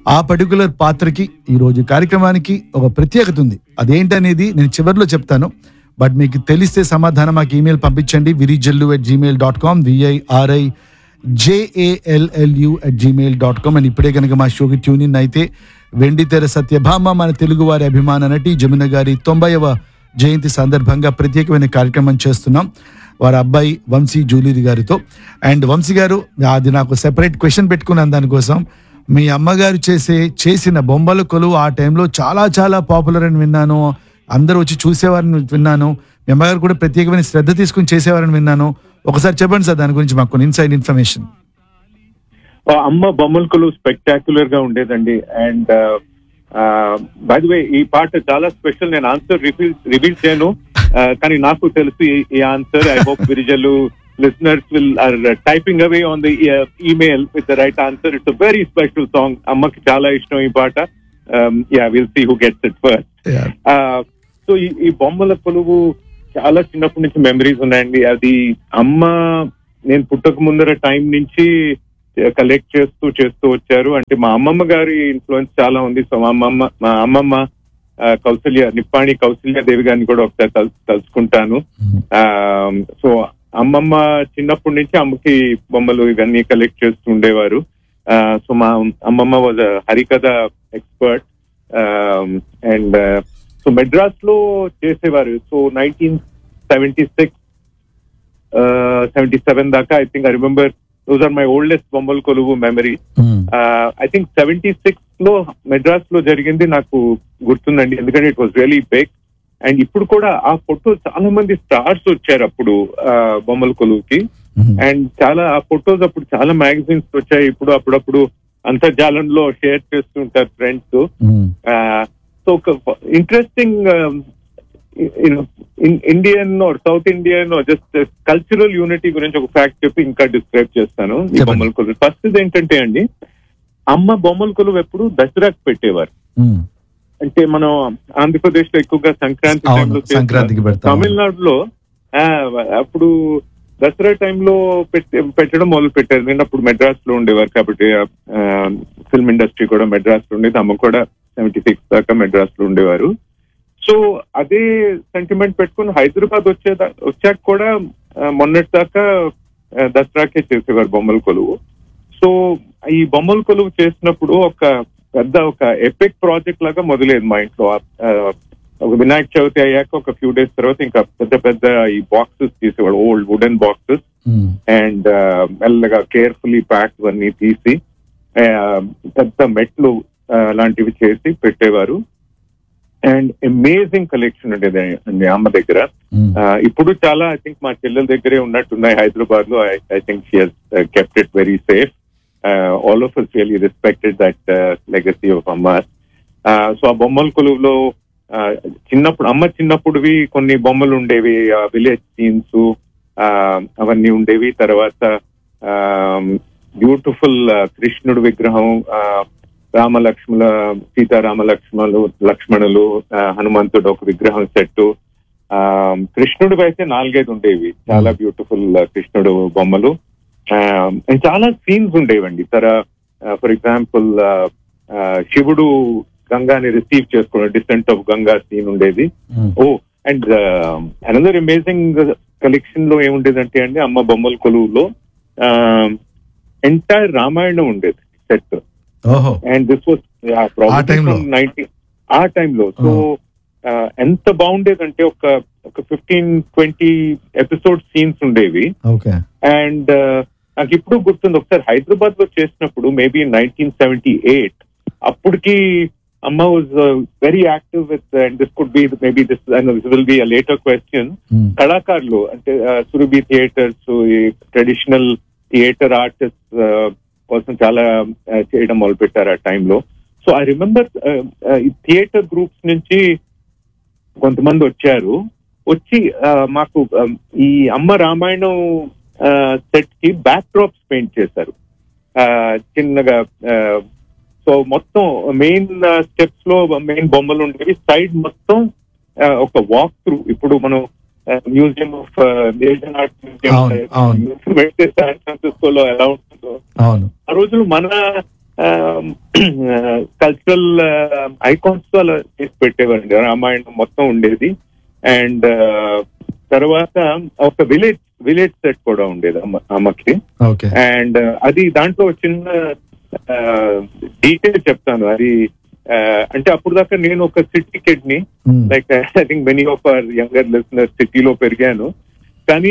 ఆ పర్టికులర్ పాత్రకి ఈ రోజు కార్యక్రమానికి ఒక ప్రత్యేకత ఉంది అదేంటనేది నేను చివరిలో చెప్తాను బట్ మీకు తెలిస్తే సమాధానం మాకు ఈమెయిల్ పంపించండి Virijallu at Gmail dot com VIRI JALLU at Gmail dot com అని ఇప్పుడే కనుక మా షోకి ట్యూన్ ఇన్ అయితే వెండితెర సత్యభామ మన తెలుగు వారి అభిమాన నటి జమున గారి తొంభైవ జయంతి సందర్భంగా ప్రత్యేకమైన కార్యక్రమం చేస్తున్నాం వారి అబ్బాయి వంశీ జూలీరి గారితో అండ్ వంశీ గారు అది నాకు సెపరేట్ క్వశ్చన్ పెట్టుకున్నాను దానికోసం మీ అమ్మగారు చేసే చేసిన బొమ్మల కొలువు ఆ టైంలో చాలా చాలా పాపులర్ అని విన్నాను అందరూ వచ్చి చూసేవారని విన్నాను మీ అమ్మగారు కూడా ప్రత్యేకమైన శ్రద్ధ తీసుకుని చేసేవారని విన్నాను ఒకసారి చెప్పండి సార్ దాని గురించి మాకు కొన్ని ఇన్సైడ్ ఇన్ఫర్మేషన్ ఆ అమ్మ బొమ్మలకులు స్పెక్టాక్యులర్ గా ఉండేదండి అండ్ బై ది వే ఈ పాట చాలా స్పెషల్ నేను ఆన్సర్ రివీల్ రివీల్ చేయను Uh, కానీ నాకు తెలుసు ఈ- ఈ answer I hope Virijallu listeners will are typing away on the email with the right answer it's very special song అమ్మకి చాలా ఇష్టం ఈ పాట yeah will see who gets it first so ఈ ఈ బొమ్మల కొలువు చాలా చిన్నప్పటి నుంచి మెమరీస్ ఉన్నాయండి అది అమ్మ నేను పుట్టక ముందర టైం నుంచి కలెక్ట్ చేస్తూ చేస్తూ వచ్చారు అంటే మా అమ్మమ్మ గారి ఇన్ఫ్లుయెన్స్ చాలా ఉంది సో మా అమ్మమ్మ మా అమ్మమ్మ ఆ, కౌసల్య నిప్పాణి కౌసల్య దేవి గారిని కూడా ఒకసారి తలు- తలుచుకుంటాను ఆ, సో అమ్మమ్మ చిన్నప్పటి నుంచి అమ్మకి బొమ్మలు ఇవన్నీ కలెక్ట్ చేస్తూ ఉండేవారు ఆ, సో మా అమ్మమ్మ was Harikatha expert and so Madras లో చేసేవారు so nineteen seventy six seventy seven దాకా I think I remember those are my oldest బొమ్మల కొలువు memory I think seventy six లో మెడ్రాస్ లో జరిగింది నాకు గుర్తుందండి ఎందుకంటే it was really big and ఇప్పుడు కూడా ఆ ఫోటో చాలా మంది స్టార్స్ వచ్చారు అప్పుడు ఆ, బొమ్మల కొలువుకి అండ్ చాలా ఆ ఫొటోస్ అప్పుడు చాలా మ్యాగజైన్స్ వచ్చాయి ఇప్పుడు అప్పుడప్పుడు అంతర్జాలంలో షేర్ చేస్తుంటారు ఫ్రెండ్స్ సో ఒక interesting Indian or south Indian just cultural unity గురించి ఒక ఫ్యాక్ట్ చెప్పి ఇంకా డిస్క్రైబ్ చేస్తాను ఈ చెప్పండి. బొమ్మల కొలువు ఫస్ట్ ఏంటంటే అండి అమ్మ బొమ్మల కొలువు ఎప్పుడు దసరాకు పెట్టేవారు అంటే మనం ఆంధ్రప్రదేశ్ లో ఎక్కువగా సంక్రాంతి అవును, టైంలో చేస్తారు. సంక్రాంతికి పెడతాం. తమిళనాడులో ఆ, అప్పుడు దసరా టైంలో పెట్టి పెట్టడం మొదలు పెట్టారు నేను అప్పుడు మెడ్రాస్ లో ఉండేవారు కాబట్టి ఫిల్మ్ ఇండస్ట్రీ కూడా మెడ్రాస్ లో ఉండేది అమ్మ కూడా సెవెంటీ సిక్స్ దాకా మెడ్రాస్ లో ఉండేవారు సో అదే సెంటిమెంట్ పెట్టుకుని హైదరాబాద్ వచ్చే వచ్చాక కూడా ఆ, మొన్నటి దాకా ఆ, దసరాకే చేసేవారు బొమ్మల కొలువు సో ఈ బొమ్మల కొలువు చేసినప్పుడు ఒక పెద్ద ఒక ఎపిక్ ప్రాజెక్ట్ లాగా మొదలైంది మా ఇంట్లో ఆ, ఒక వినాయక చవితి అయ్యాక ఒక ఫ్యూ డేస్ తర్వాత ఇంకా పెద్ద పెద్ద ఈ బాక్సెస్ తీసేవాడు ఓల్డ్ వుడెన్ బాక్సెస్ అండ్ మెల్లగా కేర్ఫుల్లీ ప్యాక్ అన్ని తీసి ఆ, పెద్ద మెట్లు ఆ, లాంటివి చేసి పెట్టేవారు అండ్ అమేజింగ్ కలెక్షన్ ఉండేది అండి అమ్మ దగ్గర ఆ, ఇప్పుడు చాలా ఐ థింక్ మా చెల్లెల దగ్గరే ఉన్నట్టున్నాయి హైదరాబాద్ లో I think she kept it very safe all of us really respected that legacy of అమ్మ సో ఆ బొమ్మల కొలువులో ఆ, చిన్నప్పుడు అమ్మ చిన్నప్పుడువి కొన్ని బొమ్మలు ఉండేవి విలేజ్ సీన్స్ అవన్నీ ఉండేవి తర్వాత బ్యూటిఫుల్ కృష్ణుడు విగ్రహం ఆ, రామలక్ష్మణ సీతారామ లక్ష్మణులు లక్ష్మణులు ఆ, హనుమంతుడు ఒక విగ్రహం సెట్ కృష్ణుడు అయితే నాలుగైదు ఉండేవి చాలా బ్యూటిఫుల్ కృష్ణుడు బొమ్మలు ఆ, and చాలా సీన్స్ ఉండేవండి తర ఫర్ ఎగ్జాంపుల్ శివుడు గంగాని రిసీవ్ చేసుకోవడం డిసెంట్ ఆఫ్ గంగా సీన్ ఉండేది ఓ అండ్ అనదర్ అమేజింగ్ కలెక్షన్ లో ఏముండేదంటే అండి అమ్మ బొమ్మల కొలువులో ఎంటైర్ రామాయణం ఉండేది సెట్ ఓహో అండ్ దిస్ వాస్ ఆ time లో? నైన్టీ ఆ టైంలో సో ఎంత బాగుండేదంటే ఒక ఒక ఫిఫ్టీన్ ట్వంటీ ఎపిసోడ్ సీన్స్ ఉండేవి ఓకే అండ్ నాకు ఇప్పుడు గుర్తుంది ఒకసారి హైదరాబాద్ లో చేసినప్పుడు మేబీ నైన్టీన్ సెవెంటీ ఎయిట్ అప్పటికి అమ్మ was very active with and this could be maybe this this will be a later question కళాకారులు అంటే Surabhi theatres traditional theatre artist కోసం చాలా uh, చేయడం మొదలు పెట్టారు ఆ టైంలో so I remember theatre groups నుంచి కొంతమంది వచ్చారు వచ్చి uh, మాకు um, ఈ అమ్మ రామాయణం సెట్ కి బ్యాక్ డ్రాప్స్ పెయింట్ చేశారు Uh, చిన్నగా సో మొత్తం మెయిన్ స్టెప్స్ లో మెయిన్ బొమ్మలు ఉండేవి సైడ్ మొత్తం uh, ఒక వాక్ త్రూ ఇప్పుడు మనం మ్యూజియం ఆఫ్ ఏషియన్ ఆర్ట్ అవును, అవును. మ్యూజియం శాన్ ఫ్రాన్సిస్కోలో ఎలా ఉంటుందో అవును ఆ రోజులు మన కల్చరల్ ఐకాన్స్ తో అలా చేసి పెట్టేవారండి రామాయణం మొత్తం ఉండేది అండ్ తర్వాత ఒక విలేజ్ విలేజ్ సెట్ కూడా ఉండేది అమ్మ అమ్మకి ఓకే అండ్ అది దాంట్లో ఒక చిన్న డీటెయిల్ చెప్తాను అది ఆ, అంటే అప్పుడు దాకా నేను ఒక సిటీ కిడ్ ని like I think many of our younger listener సిటీలో పెరిగాను కానీ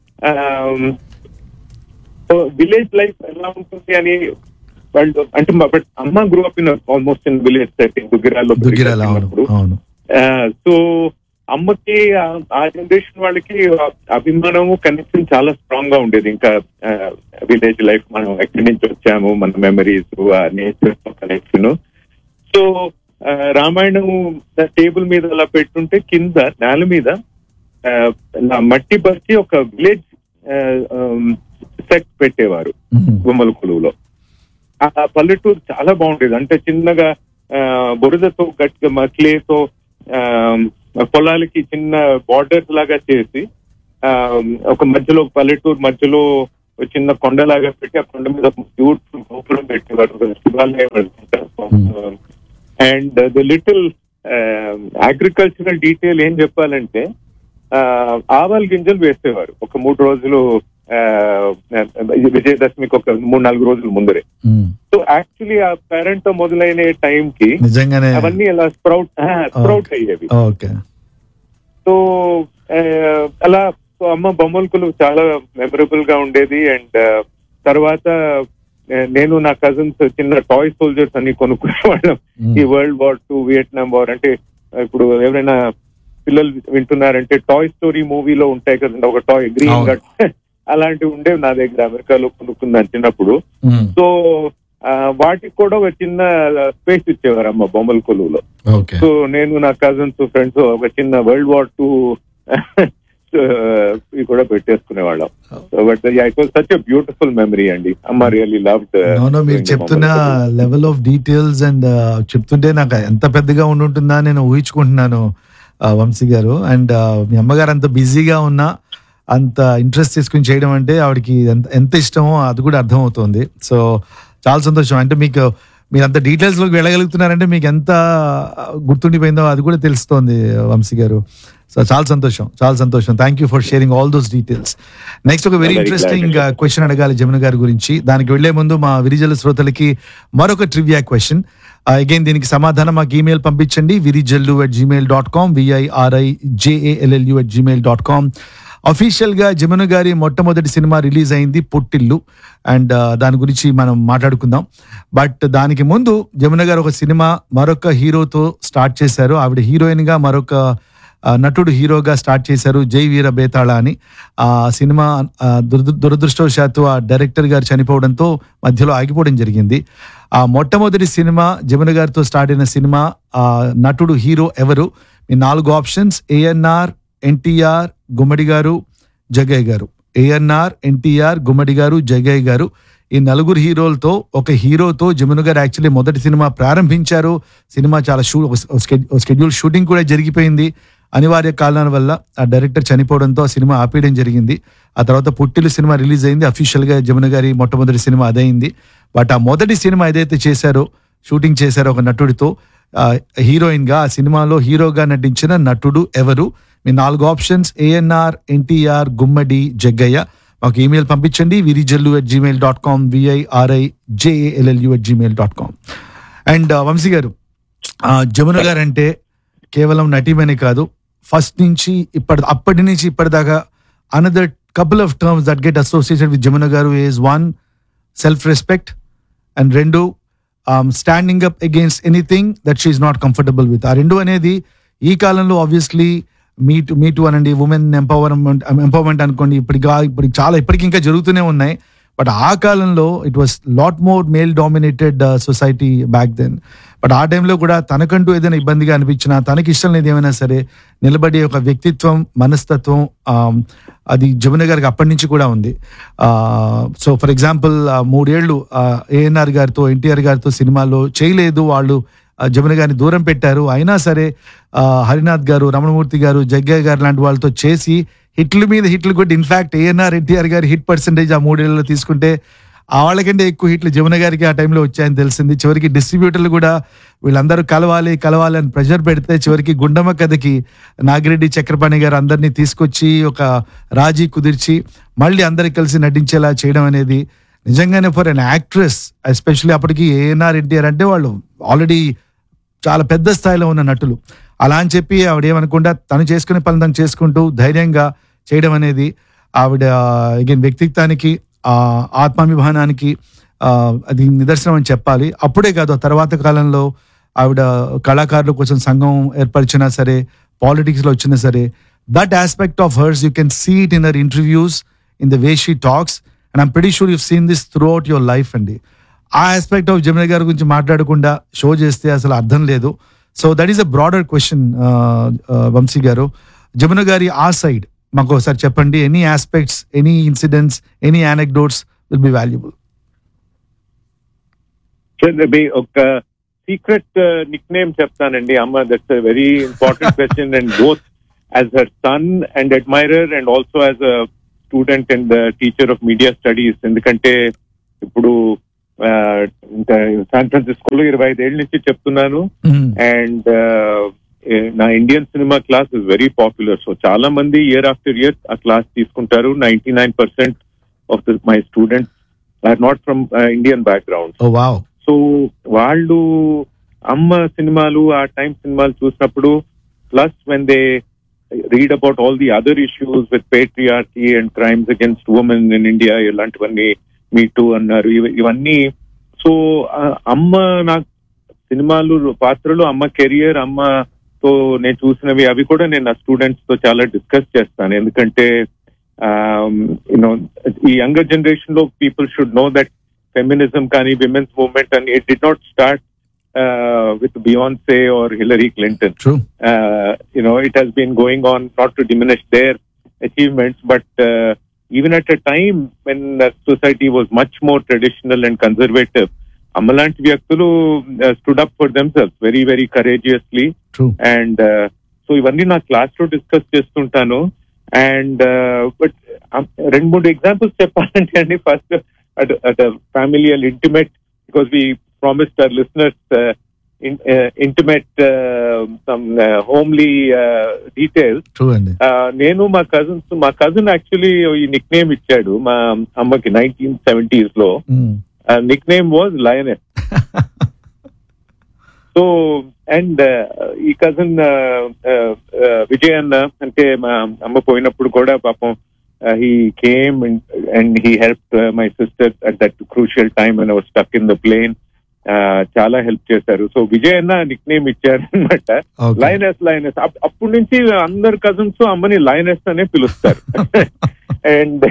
విలేజ్ లైఫ్ ఎలా ఉంటుంది అని వాళ్ళు అంటే మా- but అమ్మ grew up in almost in village setting దుగ్గిరాల్లో దుగ్గిరాల అవును పెరిగినప్పుడు. అవును సో అమ్మకి ఆ- ఆ జనరేషన్ వాళ్ళకి అభిమానము కనెక్షన్ చాలా స్ట్రాంగ్ గా ఉండేది ఇంకా విలేజ్ లైఫ్ మనం ఎక్కడి నుంచి వచ్చాము మన memories nature connection so Ramayanam table మీద అలా పెట్టుంటే కింద నేల మీద ఆ, నా మట్టి పరిచి ఒక విలేజ్ సెట్ పెట్టేవారు మ్మ్. గుమ్మల కొలువులో ఆ పల్లెటూరు చాలా బాగుండేది అంటే చిన్నగా ఆ, బురదతో గట్టిగా మక్లేతో పొలాలకి చిన్న బార్డర్స్ లాగా చేసి ఆ, ఒక మధ్యలో ఒక పల్లెటూరు మధ్యలో ఒక చిన్న కొండలాగా పెట్టి ఆ కొండ మీద బ్యూటిఫుల్ గోపురం పెట్టేవారు ఒక శివాలయం and the little agricultural detail ఏం చెప్పాలంటే ఆ, ఆవాల గింజలు వేసేవారు ఒక మూడు రోజులు ఆ, విజయదశమికి ఒక మూడు నాలుగు రోజుల ముందరే మ్మ్. సో యాక్చువల్లీ ఆ పేరెంట్ తో మొదలైన టైం కి నిజంగానే అవన్నీ అలా స్ప్రౌట్ స్ప్రౌట్ అయ్యేవి ఓకే సో ఆ, అలా సో అమ్మ బొమ్మలకులు చాలా మెమరబుల్ గా ఉండేది అండ్ తర్వాత ఆ, నేను నా కజిన్స్ చిన్న టాయ్ సోల్జర్స్ అన్ని కొనుక్కునేవాళ్ళం మ్మ్. ఈ world war two Vietnam war అంటే ఇప్పుడు ఎవరైనా పిల్లలు వింటున్నారంటే టాయ్ స్టోరీ మూవీలో ఉంటాయి కదండి ఒక టాయ్ గ్రీన్ అవును. గట్ అలాంటివి ఉండేవి నా దగ్గర అమెరికాలో కొనుక్కున్నాను చిన్నప్పుడు మ్మ్. సో ఆ, వాటికి కూడా ఒక చిన్న స్పేస్ ఇచ్చేవారు అమ్మ బొమ్మల కొలువులో ఓకే సో నేను నా కజిన్స్ ఫ్రెండ్స్ ఒక చిన్న వరల్డ్ వార్ టూ ఇవి కూడా పెట్టేసుకునేవాళ్ళం but it was such beautiful memory అండి అమ్మ రియల్లీ లవ్ నో మీరు చెప్తున్న లెవెల్ ఆఫ్ డీటెయిల్స్ అండ్ చెప్తుంటే నాకు ఎంత పెద్దగా ఉండుంటుందా నేను ఊహించుకుంటున్నాను ఆ, వంశీ గారు అండ్ మీ అమ్మగారు అంత బిజీగా ఉన్నా అంత ఇంట్రెస్ట్ తీసుకుని చేయడం అంటే ఆవిడకి ఎంత ఎంత ఇష్టమో అది కూడా అర్థమవుతుంది సో చాలా సంతోషం అంటే మీకు మీరు అంత డీటెయిల్స్ లోకి వెళ్ళగలుగుతున్నారంటే మీకు ఎంత గుర్తుండిపోయిందో అది కూడా తెలుస్తోంది వంశీ గారు సో చాలా సంతోషం చాలా సంతోషం thank you for sharing all those details next ఒక very Very glad interesting to question అడగాలి జమున గారి గురించి దానికి వెళ్లే ముందు మా విరిజల శ్రోతలకి మరొక ట్రివియా క్వశ్చన్ అగైన్ దీనికి సమాధానం మాకు ఈమెయిల్ పంపించండి Virijallu at Gmail dot com VIRI JALLU at Gmail dot com official గా జమున గారి మొట్టమొదటి సినిమా రిలీజ్ అయింది పుట్టిల్లు అండ్ దాని గురించి మనం మాట్లాడుకుందాం బట్ దానికి ముందు జమున గారు ఒక సినిమా మరొక హీరోతో స్టార్ట్ చేశారు ఆవిడ హీరోయిన్ గా మరొక ఆ, నటుడు హీరోగా స్టార్ట్ చేశారు జై వీర బేతాళ అని ఆ సినిమా ఆ, దురదృ దురదృష్టవశాత్తు ఆ డైరెక్టర్ గారు చనిపోవడంతో మధ్యలో ఆగిపోవడం జరిగింది ఆ మొట్టమొదటి సినిమా జమున గారితో స్టార్ట్ అయిన సినిమా ఆ నటుడు హీరో ఎవరు మీ నాలుగు ఆప్షన్స్ ఏఎన్ఆర్ ఎన్టీఆర్ గుమ్మడి గారు జగయ్య గారు ఏఎన్ఆర్ ఎన్టీఆర్ గుమ్మడి గారు జగయ్య గారు ఈ నలుగురు హీరోలతో ఒక హీరోతో జమున గారు యాక్చువల్లీ మొదటి సినిమా ప్రారంభించారు సినిమా చాలా షూ స్కెడ్యూల్ షూటింగ్ కూడా జరిగిపోయింది అనివార్య కారణాల వల్ల ఆ డైరెక్టర్ చనిపోవడంతో ఆ సినిమా ఆపేయడం జరిగింది ఆ తర్వాత పుట్టిలు సినిమా రిలీజ్ అయింది అఫీషియల్ గా జమున గారి మొట్టమొదటి సినిమా అదైంది బట్ ఆ మొదటి సినిమా ఏదైతే చేశారో షూటింగ్ చేశారో ఒక నటుడితో హీరోయిన్ గా ఆ సినిమాలో హీరోగా నటించిన నటుడు ఎవరు మీ నాలుగు options ANR NTR Gummadi Jaggaiah మాకు ఈమెయిల్ పంపించండి Virijallu at Gmail dot com VIRI JALLU at Gmail dot com and Vamshi గారు ఆ, జమున గారు అంటే కేవలం నటీమనే కాదు ఫస్ట్ నుంచి ఇప్పటి అప్పటి నుంచి ఇప్పటిదాకా another couple of terms that get associated with Jamuna garu is one self respect and రెండు standing up against anything that she not comfortable with ఆ రెండు అనేది ఈ కాలంలో ఆబ్వియస్లీ మీటు మీటు అనండి ఉమెన్ ఎంపవర్మెంట్ ఎంపవర్మెంట్ అనుకోండి ఇప్పటికి ఇప్పటికి చాలా ఇప్పటికి ఇంకా జరుగుతూనే ఉన్నాయి బట్ ఆ కాలంలో it was lot more male dominated society back then but ఆ టైంలో కూడా తనకంటూ ఏదైనా ఇబ్బందిగా అనిపించినా తనకి ఇష్టం లేదు ఏమైనా సరే నిలబడే ఒక వ్యక్తిత్వం మనస్తత్వం ఆ, అది జమున గారికి అప్పటి నుంచి కూడా ఉంది సో ఫర్ ఎగ్జాంపుల్ మూడేళ్లు ఏఎన్ఆర్ గారితో ఎన్టీఆర్ గారితో సినిమాలో చేయలేదు వాళ్ళు ఆ, జమున గారిని దూరం పెట్టారు అయినా సరే ఆ, హరినాథ్ గారు రమణమూర్తి గారు జగ్గయ్య గారు లాంటి వాళ్ళతో చేసి హిట్ల మీద హిట్లు కొట్టి ఇన్ఫాక్ట్ ఏఎన్ఆర్ ఎన్టీఆర్ గారి హిట్ పర్సంటేజ్ ఆ మూడేళ్లలో తీసుకుంటే ఆ వాళ్ళకంటే ఎక్కువ హిట్లు జమున గారికి ఆ టైంలో వచ్చాయని తెలిసింది చివరికి డిస్ట్రిబ్యూటర్లు కూడా వీళ్ళందరూ కలవాలి కలవాలి అని ప్రెషర్ పెడితే చివరికి గుండమ్మ కథకి నాగిరెడ్డి చక్రపాణి గారు అందరినీ తీసుకొచ్చి ఒక రాజీ కుదిర్చి మళ్ళీ అందరికి కలిసి నటించేలా చేయడం అనేది నిజంగానే ఫర్ అన్ యాక్ట్రెస్ ఎస్పెషల్లీ అప్పటికి ఏఎన్ఆర్ ఎన్టీఆర్ అంటే వాళ్ళు ఆల్రెడీ చాలా పెద్ద స్థాయిలో ఉన్న నటులు అలా అని చెప్పి ఆవిడ ఏమనకుండా తను చేసుకునే పని తను చేసుకుంటూ ధైర్యంగా చేయడం అనేది ఆవిడ అగైన్ వ్యక్తిత్వానికి ఆ, ఆత్మాభిమానానికి ఆ, అది నిదర్శనం అని చెప్పాలి అప్పుడే కాదు ఆ తర్వాత కాలంలో ఆవిడ కళాకారుల కోసం సంఘం ఏర్పరిచినా సరే పాలిటిక్స్ లో వచ్చినా సరే that aspect of hers you can see it in their interviews in the way she talks and I'm pretty sure you seen this throughout your life అండి ఆ ఆస్పెక్ట్ ఆఫ్ జమున గారి గురించి మాట్లాడకుండా షో చేస్తే అసలు అర్థం లేదు so that is a broader question Vamshi garu Jamuna గారి ఆ సైడ్ మాకు ఒకసారి చెప్పండి any aspects any incidents any anecdotes will be valuable be ఒక సీక్రెట్ నిక్ నేమ్ చెప్తానండి అమ్మ that's very important question and both as her son and admirer and also as a student and teacher of media studies ఎందుకంటే ఇప్పుడు San ఫ్రాన్సిస్కోలో ఇరవై ఐదేళ్ల నుంచి చెప్తున్నాను and నా Indian cinema class is very popular so చాలా మంది ఇయర్ ఆఫ్టర్ ఇయర్ ఆ క్లాస్ తీసుకుంటారు ninety nine percent of my students are not from Indian background oh wow so వాళ్ళు అమ్మ సినిమాలు ఆ టైం సినిమాలు చూసినప్పుడు plus when they read about all the other issues with patriarchy and crimes against women in India ఇలాంటివన్నీ me two అన్నారు ఇవ- ఇవన్నీ సో అమ్మ నాకు సినిమాలు పాత్రలు అమ్మ కెరియర్ అమ్మతో నేను చూసినవి అవి కూడా నేను నా స్టూడెంట్స్ తో చాలా డిస్కస్ చేస్తాను ఎందుకంటే యూనో ఈ యంగర్ జనరేషన్ లో people should know that feminism కానీ విమెన్స్ మూవ్మెంట్ అని it did not start with Beyonce or Hillary Clinton true uh, you know, it has been going on not to diminish their achievements, but uh, even at a time when uh, society was much more traditional and conservative, Amalanti Vyakulu uh, stood up for themselves very, very courageously. True and so ఇవన్నీ నా class లో discuss చేస్తుంటాను and but రెండు మూడు examples చెప్పాలంటే అండి first at family and intimate because we promised our listeners intimate some homely details true అండి నేను మా కజిన్స్ మా కజిన్ యాక్చువల్లీ ఈ నిక్ నేమ్ ఇచ్చాడు మా అమ్మకి నైన్టీన్ సెవెంటీస్ లో nick name was lioness so and ఈ కజిన్ విజయ్ అన్న అంటే మా అమ్మ పోయినప్పుడు కూడా పాపం he came and he help my sister at that crucial time and our stuck in the plane చాలా హెల్ప్ చేశారు సో విజయ్ అన్న నిక్ నేమ్ ఇచ్చారు అనమాట Okay. లైనస్ లైనస్ అప్పటి నుంచి అందరు కజిన్స్ అమ్మని లైనస్ అనే పిలుస్తారు అండ్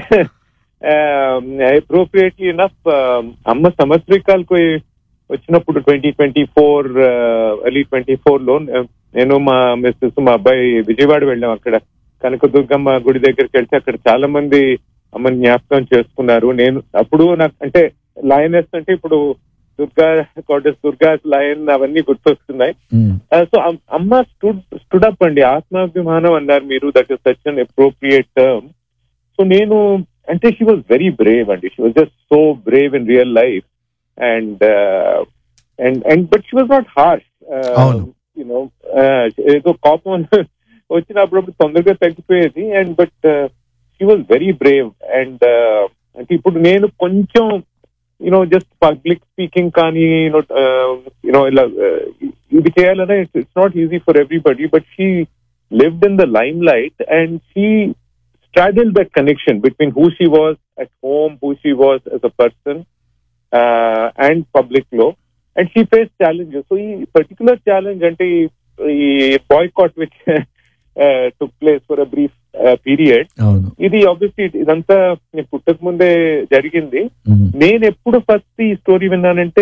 అప్రోప్రియేట్లీ ఇనఫ్ అమ్మ సంవత్సరికాలకు వచ్చినప్పుడు twenty twenty four early twenty four లో నేను మా మిస్సెస్ మా అబ్బాయి విజయవాడ వెళ్ళాం అక్కడ కనకదుర్గమ్మ గుడి దగ్గరికి వెళ్తే అక్కడ చాలా మంది అమ్మని జ్ఞాపకం చేసుకున్నారు నేను అప్పుడు నాకు అంటే లయనెస్ అంటే ఇప్పుడు దుర్గా కాటెస్ దుర్గా లయన్ అవన్నీ గుర్తొస్తున్నాయి సో అమ్మ స్టూడ్ స్టూడ్ అప్ అండి ఆత్మాభిమానం అన్నారు మీరు that is such an appropriate term so నేను అంటే షీ వాజ్ వెరీ బ్రేవ్ అండి she was just so brave in real life and and and but she was not harsh అవును. You know ఏదో కోపం వచ్చినప్పుడు తొందరగా తగ్గిపోయేది and but she was very brave and అంటే ఇప్పుడు నేను కొంచెం యూనో జస్ట్ పబ్లిక్ స్పీకింగ్ కానీ యూనో యూనో ఇలా uh, ఇది చేయాలనే it's not easy for everybody but she lived in the limelight and she straddled that connection between who she was at home, who she was as a person, uh, and public law. And she faced challenges. So, ఈ particular challenge అంటే ఈ- ఈ boycott which uh, took place for a brief uh, period, అవును ఇది obviously ఇదంతా నేను పుట్టక ముందే జరిగింది Mm. నేను ఎప్పుడు ఫస్ట్ ఈ స్టోరీ విన్నానంటే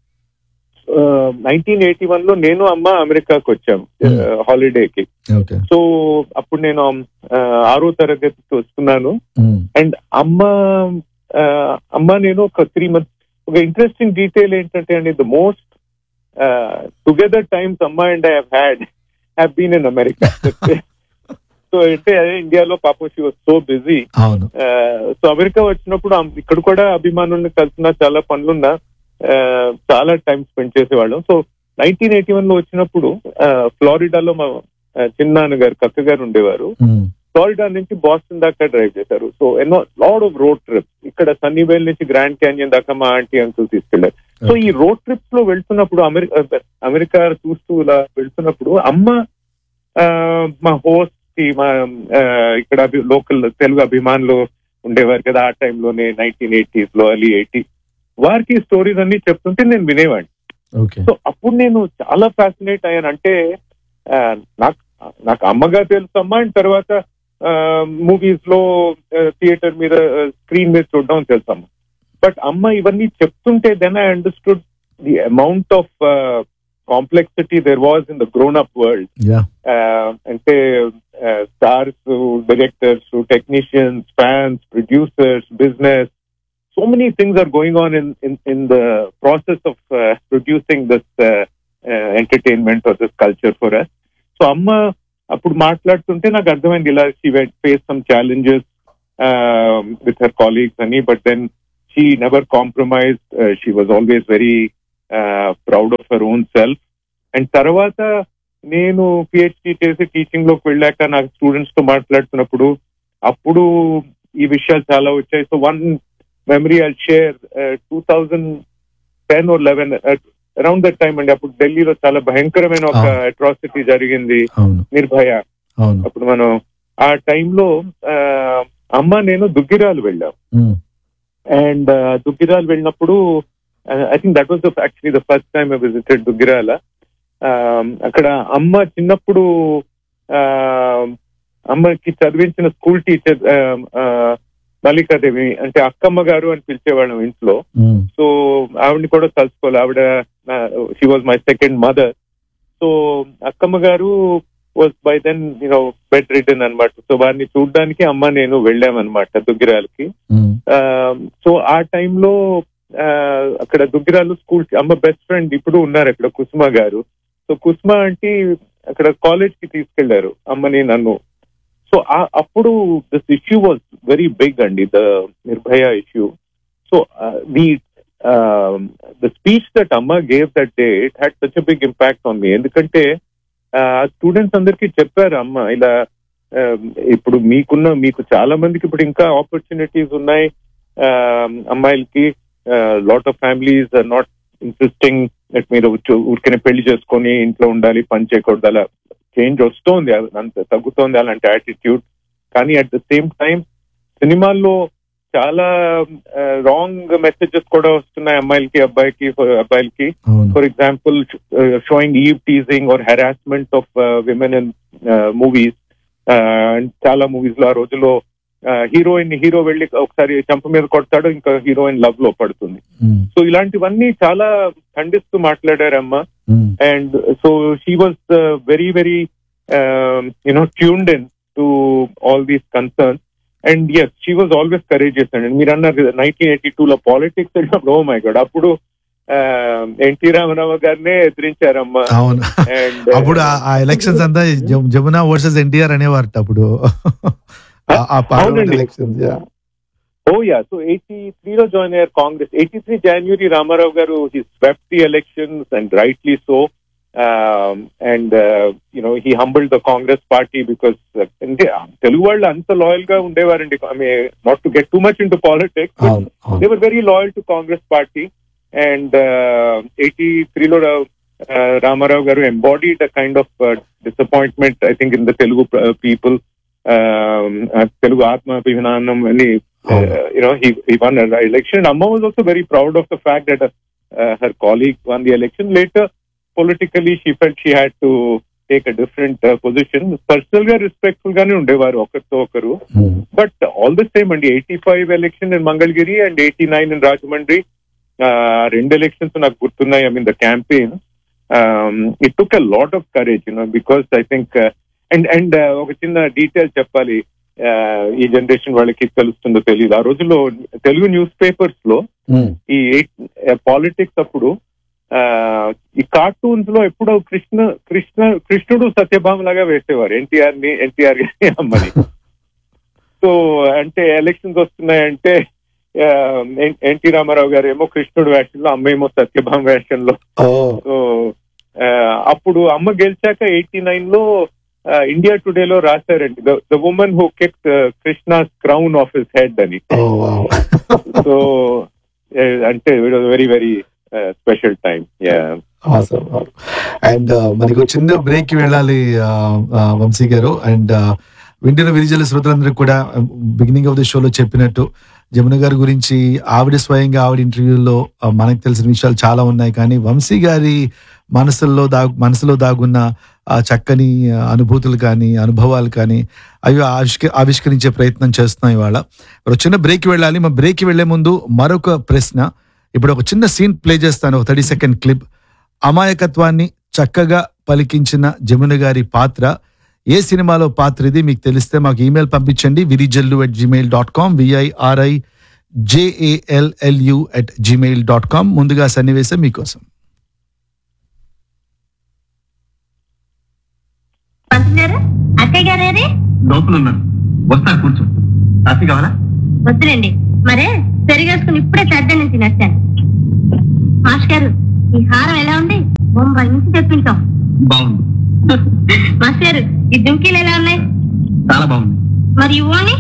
నైన్టీన్ ఎయిటీ వన్ లో నేను అమ్మ అమెరికాకి వచ్చాం Hmm. హాలిడేకి ఓకే సో అప్పుడు నేను ఆ, ఆరో తరగతికి వస్తున్నాను అండ్ అమ్మ ఆ, అమ్మ నేను ఒక త్రీ మంత్స్ ఒక ఇంట్రెస్టింగ్ డీటెయిల్ ఏంటంటే అండి ద మోస్ట్ టుగెదర్ టైమ్స్ అమ్మ and I had have been in America so అంటే ఇండియాలో పాపం షీ వాజ్ సో బిజీ అవును సో అమెరికా వచ్చినప్పుడు ఆమె ఇక్కడ కూడా అభిమానుల్ని కలిసిన చాలా పనులున్నా ఆ, చాలా టైం స్పెండ్ చేసేవాళ్ళం సో నైన్టీన్ ఎయిటీ వన్ లో వచ్చినప్పుడు ఆ, ఫ్లోరిడాలో మా ఆ, చిన్నాన్న గారు కక్క గారు ఉండేవారు ఉమ్, ఫ్లోరిడా నుంచి బాస్టన్ దాకా డ్రైవ్ చేశారు సో ఎన్నో లాడ్ ఆఫ్ రోడ్ ట్రిప్స్ ఇక్కడ సన్నీవేల్ నుంచి గ్రాండ్ క్యాన్యన్ దాకా మా ఆంటీ అంకుల్ తీసుకెళ్లారు సో ఈ రోడ్ ట్రిప్స్ లో వెళ్తున్నప్పుడు అమెరికా అమెరికా చూస్తూ ఇలా వెళ్తున్నప్పుడు అమ్మ ఆ, మా హోస్ట్ కి మా ఆ, ఇక్కడ లోకల్ తెలుగు అభిమానులు ఉండేవారు కదా ఆ టైంలోనే నైన్టీన్ ఎయిటీస్ లో అలీ ఎయిటీ వారికి స్టోరీస్ అన్ని చెప్తుంటే నేను వినేవాడిని ఓకే సో అప్పుడు నేను చాలా ఫ్యాసినేట్ అయ్యాను అంటే ఆ, నాకు నాకు అమ్మగా తెలుసు అమ్మ అండ్ తర్వాత మూవీస్ లో థియేటర్ మీద స్క్రీన్ మీద చూడడం తెలుసు అమ్మ బట్ అమ్మ ఇవన్నీ చెప్తుంటే then I understood the amount of complexity there was in the grown up world ya అంటే stars directors technicians fans producers business so many things are going on in in the process of producing this entertainment or this culture for us so అమ్మ అప్పుడు మాట్లాడుతుంటే నాకు అర్థమైంది ఇలా she face some challenges with her colleagues అని but then she never compromise she was always very proud of her own self and తర్వాత నేను PhD చేసి టీచింగ్ లోకి వెళ్ళాక నాకు స్టూడెంట్స్ తో మాట్లాడుతున్నప్పుడు అప్పుడు ఈ విషయాలు చాలా వచ్చాయి so one memory I share two thousand ten oh eleven around that time అండి అప్పుడు ఢిల్లీలో చాలా భయంకరమైన ఒక అవును. అట్రాసిటీ జరిగింది అవును నిర్భయ అవును అప్పుడు మనం ఆ టైంలో అమ్మ నేను దుగ్గిరాలు వెళ్ళాం ఉమ్, అండ్ దుగ్గిరాలు వెళ్ళినప్పుడు I think that was actually the first time I visited Duggirala Um, అక్కడ అమ్మ చిన్నప్పుడు um, అమ్మకి చదివించిన స్కూల్ టీచర్ మల్లికాదేవి అంటే అక్కమ్మ గారు అని పిలిచేవాళ్ళం ఇంట్లో ఉమ్, సో ఆవిడని కూడా కలుసుకోవాలి ఆవిడ she was my second mother so Akkamma garu was by then you know bedridden అనమాట సో వారిని చూడడానికి అమ్మ నేను వెళ్ళామన్నమాట దుగ్గిరాలకి ఉమ్, సో ఆ టైంలో అక్కడ దుగ్గిరాలు స్కూల్ అమ్మ బెస్ట్ ఫ్రెండ్ ఇప్పుడు ఉన్నారు అక్కడ కుసుమ గారు సో కుసుమ అంటే అక్కడ కాలేజ్ కి తీసుకెళ్లారు అమ్మని నన్ను సో అప్పుడు this issue was very big అండి the Nirbhaya issue so the the speech that అమ్మ gave that day it had such big impact on me ఎందుకంటే స్టూడెంట్స్ అందరికీ చెప్పారు అమ్మ ఇలా um, ఇప్పుడు మీకున్న మీకు చాలా మందికి ఇప్పుడు ఇంకా ఆపర్చునిటీస్ ఉన్నాయి um, అమ్మాయిలకి lot of families are not interesting that మీరు ఉచ్చు- ఊరికనే పెళ్లి చేసుకొని ఇంట్లో ఉండాలి పని చేయకూడదు అలా చేంజ్ వస్తోంది అది అంత తగ్గుతోంది అలాంటి యాటిట్యూడ్ కానీ అట్ ద సేమ్ టైం సినిమాల్లో చాలా రాంగ్ మెసేజెస్ కూడా వస్తున్నాయి అమ్మాయిలకి అబ్బాయికి అబ్బాయిలకి అవును for example showing eve teasing or harassment of women in movies చాలా మూవీస్ లో ఆ రోజుల్లో హీరోయిన్ హీరో వెళ్ళి ఒకసారి చంప మీద కొడతాడు ఇంకా హీరోయిన్ లవ్ లో పడుతుంది ఉమ్, సో ఇలాంటివన్నీ చాలా ఖండిస్తూ మాట్లాడారమ్మా um, and so she was very very you know tuned in to all these concerns and yes she was always courageous అండి మీరు అన్నారు నైన్టీన్ ఎయిటీ టూ లో పాలిటిక్స్ వెళ్ళినప్పుడు ఓ మై గాడ్ అప్పుడు ఎన్టీ రామారావు గారినే ఎదిరించారమ్మా అవును అండ్ అప్పుడు ఆ- ఆ ఎలక్షన్స్ అంతా జ- జమున వర్సెస్ ఎన్టీఆర్ అనేవారట అప్పుడు ఆ- ఆ పార్లమెంట్ అవునండి. Elections oh ya so eighty త్రీలో జాయిన్ అయ్యారు కాంగ్రెస్ ఎయిటీ త్రీ జనవరి Ramarao garu he swept the elections and rightly so and you know he humbled the Congress party because అంటే తెలుగు వాళ్ళు అంత లాయల్ గా ఉండేవారండి not to get too much into politics అవును అవును they were very loyal to Congress party and uh, 83 lo uh, Ramarao garu embodied a kind of uh, disappointment I think in the Telugu uh, people um, uh, Telugu Atma Abhinanam and he, uh, you know he, he won an election and Amma was also very proud of the fact that uh, uh, her colleague won the election later politically she felt she had to take a different uh, position personal గా respectful గానే ఉండేవారు ఒకరితో ఒకరు um, but all the same అండి eighty five election in Mangalagiri and eighty nine in Rajahmundry రెండు elections నాకు గుర్తున్నాయి I mean the campaign it took a lot of courage you know because I think and and ఒక చిన్న డీటెయిల్ చెప్పాలి uh, ఈ generation వాళ్ళకి తెలుస్తుందో తెలియదు ఆ రోజుల్లో తెలుగు న్యూస్ పేపర్స్ లో ఉమ్, ఈ పాలిటిక్స్ అప్పుడు ఆ, ఈ కార్టూన్స్ లో ఎప్పుడో కృష్ణ కృష్ణ కృష్ణుడు సత్యభామ లాగా వేసేవారు ఎన్టీఆర్ ని ఎన్టీఆర్ గారి అమ్మని సో అంటే ఎలక్షన్స్ వస్తున్నాయంటే ఆ, ఎన్- ఎన్టీ రామారావు గారు ఏమో కృష్ణుడు వేషంలో అమ్మ ఏమో సత్యభామ వేషంలో ఓ సో ఆ, అప్పుడు అమ్మ గెలిచాక ఎయిటీ నైన్ లో ఇండియా టుడే లో రాశారండి the women who kick Krishna crown of his head అని ఓ వావ్ సో అంటే very very special time and మనకు చిన్న బ్రేక్ కి వెళ్ళాలి ఆ, ఆ, వంశీ గారు అండ్ వింటున్న విరిజల శ్రోతలందరూ కూడా బిగినింగ్ ఆఫ్ ది షోలో చెప్పినట్టు జమున గారి గురించి ఆవిడ స్వయంగా ఆవిడ ఇంటర్వ్యూలో ఆ, మనకు తెలిసిన విషయాలు చాలా ఉన్నాయి కానీ వంశీ గారి మనసుల్లో దాగు మనసులో దాగున్న ఆ చక్కని ఆ, అనుభూతులు కానీ అనుభవాలు కానీ అవి ఆవిష్క ఆవిష్కరించే ప్రయత్నం చేస్తున్నాం ఇవాళ ఒక చిన్న బ్రేక్ వెళ్ళాలి మా బ్రేక్ వెళ్లే ముందు మరొక ప్రశ్న ఇప్పుడు ఒక చిన్న సీన్ ప్లే చేస్తాను ఒక థర్టీ సెకండ్ క్లిప్ అమాయకత్వాన్ని చక్కగా పలికించిన జమున గారి పాత్ర ఏ సినిమాలో పాత్ర ఇది మీకు తెలిస్తే మాకు ఈమెయిల్ పంపించండి Virijallu at Gmail dot com VIRI JALLU at Gmail dot com ముందుగా సన్నివేశం మీకోసం పంతులు గారు అక్కయ్య గారు ఏది లోపల ఉన్నాను వస్తా కూర్చో కాఫీ కావాలా వద్దులేండి మరే పెరిగేసుకుని ఇప్పుడే పెద్ద నుంచి నచ్చాను మాస్టర్ గారు ఈ హారం ఎలా ఉంది బొంబాయి నుంచి తెప్పించాం బాగుంది మాస్టర్ గారు ఈ దుంకీలు ఎలా ఉన్నాయి చాలా బాగుంది మరి ఈ ఓని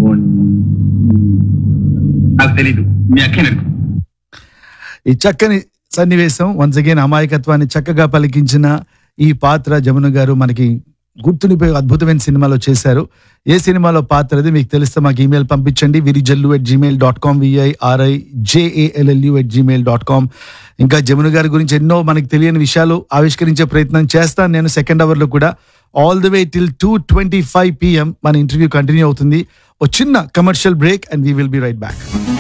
నాకు తెలీదు మీ అక్కని అడుగు ఈ చక్కని సన్నివేశం వన్స్ అగైన్ అమాయకత్వాన్ని చక్కగా పలికించిన ఈ పాత్ర జమున గారు మనకి గుర్తుండిపోయే అద్భుతమైన సినిమాలో చేశారు ఏ సినిమాలో పాత్ర అది మీకు తెలిస్తే మాకు ఈమెయిల్ పంపించండి Virijallu at Gmail dot com VIRI JALLU at Gmail dot com ఇంకా జమున గారి గురించి ఎన్నో మనకి తెలియని విషయాలు ఆవిష్కరించే ప్రయత్నం చేస్తాను నేను సెకండ్ అవర్ లో కూడా all the way till two twenty five PM మన ఇంటర్వ్యూ కంటిన్యూ అవుతుంది ఓ చిన్న commercial break and we will be right back